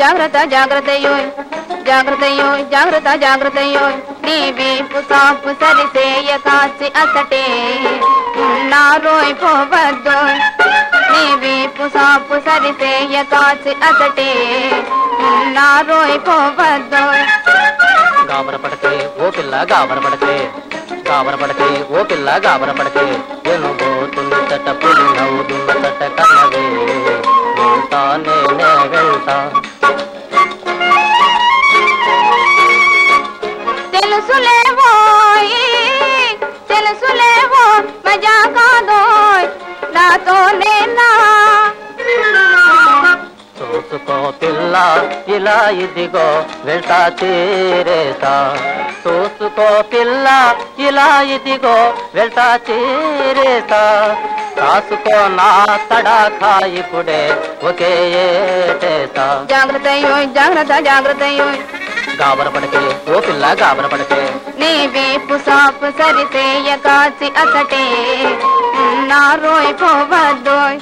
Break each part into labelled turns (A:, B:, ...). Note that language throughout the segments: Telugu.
A: జాగ్రత్త జాగ్రత్తయోయ్ జాగ్రత్తయోయ్ జాగ్రత్త జాగ్రత్తయోయ్ నీ వీపు సాపు సరిసేయ కాచి అసటే ఉన్నారోయ్ పోవద్దోయ్ నీ వీపు సాపు సరిసేయ కాచి అసటే ఉన్నారోయ్ పోవద్దోయ్
B: గాబరపడకే ఓ పిల్ల గాబరపడకే గాబరపడకే ఓ పిల్ల గాబరపడకే ఎనుబోతున్న తట పులి నవ్వుతున్న తట కన్నవే వెళ్తా నేనే వెళ్తా
A: తెలుసులేవోయ్ తెలుసులేవో మజా కాదోయ్ నాతో నేనా
B: చూసుకో పిల్ల ఇలా ఇదిగో వెళ్తా తీరేసా చూసుకో పిల్ల ఇలా ఇదిగో వెళ్తా తీరేసా కాసుకో నా తడాఖా ఇప్పుడే ఒకే ఏటేసా
A: జాగ్రత్తయోయ్ జాగ్రత్త జాగ్రత్తయోయ్
B: గాబరపడకే ఓ పిల్ల గాబరపడకే
A: నీ వీపు సాపు సరిసేయ కాచి అసటే నారోయ్ పోవద్దోయ్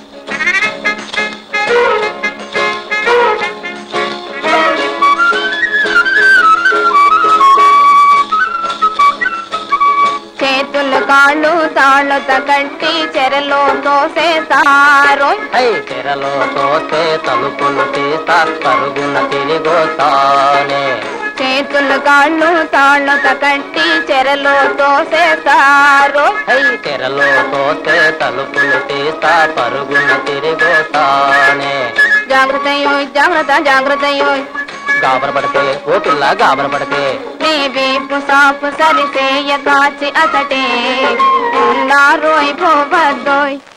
A: చేతులు కాళ్ళు తాళ్ళత కట్టి చెరలో తోసేసారోయ్
B: హై తెరలో తోసే తలుపులు తీసా పరుగున తిరిగోతానే
A: చేతులు కాళ్ళు తాళ్ళత కట్టి చెరలో తోసేసారోయ్
B: హై తెరలో తోసే తలుపులు తీసా పరుగున తిరిగోతానే
A: జాగ్రత్తయోయ్ జాగ్రత్త జాగ్రత్తయోయ్
B: గాబరపడకే ఓ పిల్ల గాబరపడకే
A: నీ వీపు సాపు సరిసేయ కాచి అసటే నారోయ్ పోవద్దోయ్